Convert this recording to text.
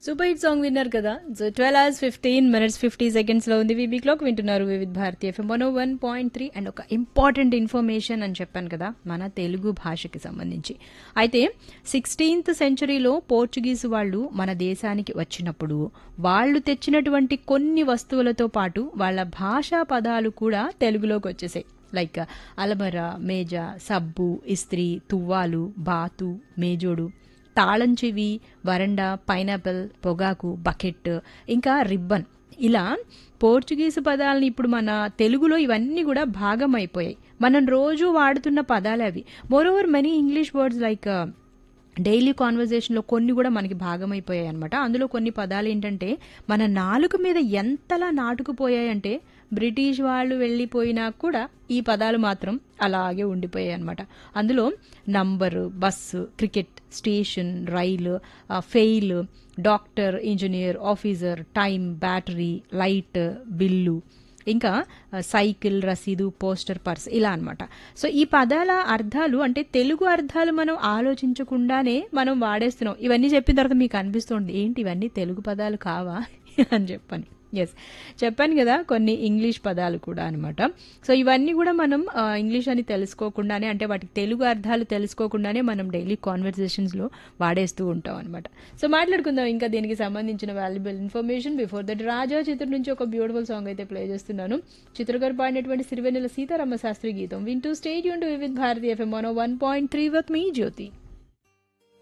super hit song విన్నారు కదా so twelve hours fifteen minutes fifty సెకండ్స్లో ఉంది వీబీ క్లాక్ వింటున్నారు Vividh Bharati FM one one point three and ఒక ఇంపార్టెంట్ ఇన్ఫర్మేషన్ అని చెప్పాను కదా మన తెలుగు భాషకి సంబంధించి అయితే సిక్స్టీన్త్ సెంచరీలో పోర్చుగీస్ వాళ్ళు మన దేశానికి వచ్చినప్పుడు వాళ్ళు తెచ్చినటువంటి కొన్ని వస్తువులతో పాటు వాళ్ళ భాషా పదాలు కూడా తెలుగులోకి వచ్చేసాయి లైక్ అలమర మేజ సబ్బు ఇస్త్రీ తువ్వాలు బాతు మేజోడు తాళం చెవి వరండా పైనాపిల్ పొగాకు బకెట్ ఇంకా రిబ్బన్ ఇలా పోర్చుగీస్ పదాలని ఇప్పుడు మన తెలుగులో ఇవన్నీ కూడా భాగం అయిపోయాయి మనం రోజు వాడుతున్న పదాలు అవి moreover many English words like daily కాన్వర్జేషన్లో కొన్ని కూడా మనకి భాగమైపోయాయి అనమాట అందులో కొన్ని పదాలు ఏంటంటే మన నాలుక మీద ఎంతలా నాటుకుపోయాయి అంటే బ్రిటిష్ వాళ్ళు వెళ్ళిపోయినా కూడా ఈ పదాలు మాత్రం అలాగే ఉండిపోయాయి అనమాట అందులో నంబరు బస్సు క్రికెట్ స్టేషన్ రైలు fail doctor engineer officer time battery light bill ఇంకా సైకిల్ రసీదు పోస్టర్ పర్స్ ఇలా అనమాట సో ఈ పదాల అర్థాలు అంటే తెలుగు అర్థాలు మనం ఆలోచించకుండానే మనం వాడేస్తున్నాం ఇవన్నీ చెప్పిన తర్వాత మీకు అనిపిస్తుంది ఏంటి ఇవన్నీ తెలుగు పదాలు కావా అని చెప్పని ఎస్ చెప్పాను కదా కొన్ని ఇంగ్లీష్ పదాలు కూడా అనమాట సో ఇవన్నీ కూడా మనం ఇంగ్లీష్ అని తెలుసుకోకుండానే అంటే వాటికి తెలుగు అర్థాలు తెలుసుకోకుండానే మనం డైలీ కాన్వర్జేషన్స్లో వాడేస్తూ ఉంటాం అనమాట సో మాట్లాడుకుందాం ఇంకా దీనికి సంబంధించిన valuable information before that Raja Chitra నుంచి ఒక బ్యూటిఫుల్ సాంగ్ అయితే ప్లే చేస్తున్నాను చిత్రగారు పాడినటువంటి సిరివెన్నెల సీతారామ శాస్త్రి గీతం వింటూ స్టేట్ యూన్ to Vividh Bharati FM one point three with me Jyothi